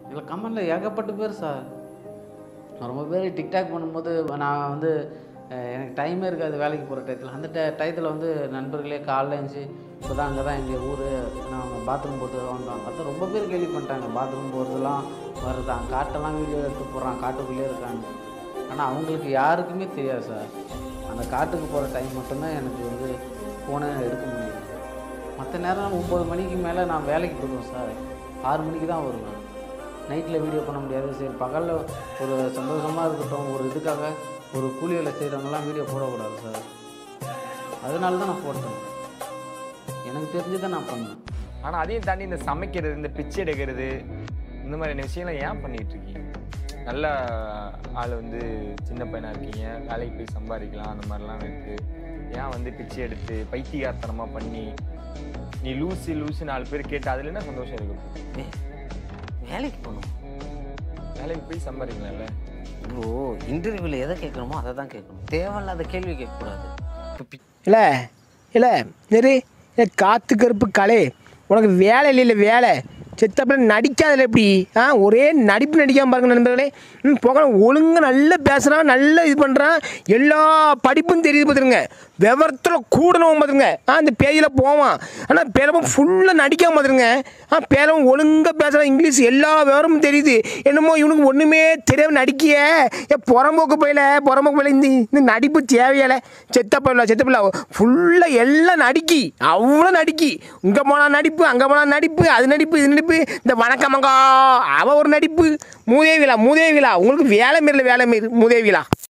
இதில் கமெண்டில் ஏகப்பட்ட பேர் சார் ரொம்ப பேர் டிக்டாக் பண்ணும்போது நான் வந்து அஹ், எனக்கு டைமே இருக்காது வேலைக்கு போகிற டயத்தில் அந்த டை டயத்தில் வந்து நண்பர்களே காலைல எழுந்துச்சு இப்போ தான் அங்கே தான் எங்கள் ஊர் நாங்கள் பாத்ரூம் போட்டு வந்தோம் பார்த்தா ரொம்ப பேர் கேள்வி பண்ணிட்டாங்க பாத்ரூம் போகிறதுலாம் வருதான் காட்டெல்லாம் வீடியோ எடுத்து போடுறான் காட்டுக்குள்ளே இருக்கான்னு ஆனால் அவங்களுக்கு யாருக்குமே தெரியாது சார் அந்த காட்டுக்கு போகிற டைம் மட்டும்தான் எனக்கு வந்து ஃபோனை எடுக்க முடியும் மற்ற நேரம் ஒம்பது மணிக்கு மேலே நான் வேலைக்கு போயிடுவேன் சார் ஆறு மணிக்கு தான் வருவேன் நைட்டில் வீடியோ பண்ண முடியாது சரி பகலில் ஒரு சந்தோஷமாக இருக்கட்டும் ஒரு இதுக்காக ஒரு கூலி வேலை செய்கிறவங்கலாம் வீடியோ போடக்கூடாது சார் அதனால தான் நான் போட்டேன் எனக்கு தெரிஞ்சதை நான் பண்ணேன் ஆனால் அதையும் தாண்டி இந்த சமைக்கிறது இந்த பிச்சை எடுக்கிறது இந்த மாதிரியான விஷயம்லாம் ஏன் பண்ணிட்டு இருக்கீங்க நல்ல ஆள் வந்து சின்ன பையனா இருக்கீங்க வேலைக்கு போய் சம்பாதிக்கலாம் அந்த மாதிரிலாம் இருக்கு ஏன் வந்து பிச்சை எடுத்து பைத்தியகாரத்தனமாக பண்ணி நீ லூசு லூசு நாலு பேர் கேட்டு அதுல என்ன சந்தோஷம் இருக்கு வேலைக்கு போகணும் வேலைக்கு போய் சம்பாதிக்கலாம்ல ஓ இன்டர்வியூவில் எதை கேட்கணுமோ அதை தான் கேட்கணும் தேவையில்லாத கேள்வி கேட்கக்கூடாது இப்போ பி- இல்லை இல்லை நெரு இல்லை காத்து கருப்பு கலை உனக்கு வேலை இல்லை இல்லை வேலை செத்தப்பில் நடிக்காதில்ல எப்படி ஆ ஒரே நடிப்பு நடிக்காம பாருங்க நண்பர்களே ம் போக ஒழுங்காக நல்லா பேசுகிறான் நல்லா இது பண்ணுறான் எல்லா படிப்பும் தெரியுது பார்த்துருங்க விவரத்தில் கூடணும் பார்த்துருங்க ஆ அந்த பேஜில் போவான் ஆனால் பேரவும் ஃபுல்லாக நடிக்காம பார்த்துருங்க ஆ பேரவும் ஒழுங்காக பேசுகிறான் இங்கிலீஷ் எல்லா விவரமும் தெரியுது என்னமோ இவனுக்கு ஒன்றுமே தெரியாம நடிக்கிய ஏ புறம்போக்கு போயில புறம்போக்கு போயில இந்த இந்த நடிப்பு தேவையில்ல செத்த போயிடல செத்த போயிடல ஃபுல்லாக எல்லாம் நடிக்கி அவ்வளோ நடிக்கி இங்கே போனால் நடிப்பு அங்கே போனால் நடிப்பு அது நடிப்பு இது நடிப்பு இந்த வணக்கமங்கா அவ ஒரு நடிப்பு மூதேவிலா மூதேவிலா உங்களுக்கு வேலை மீறல வேலை மீறு மூதேவிலா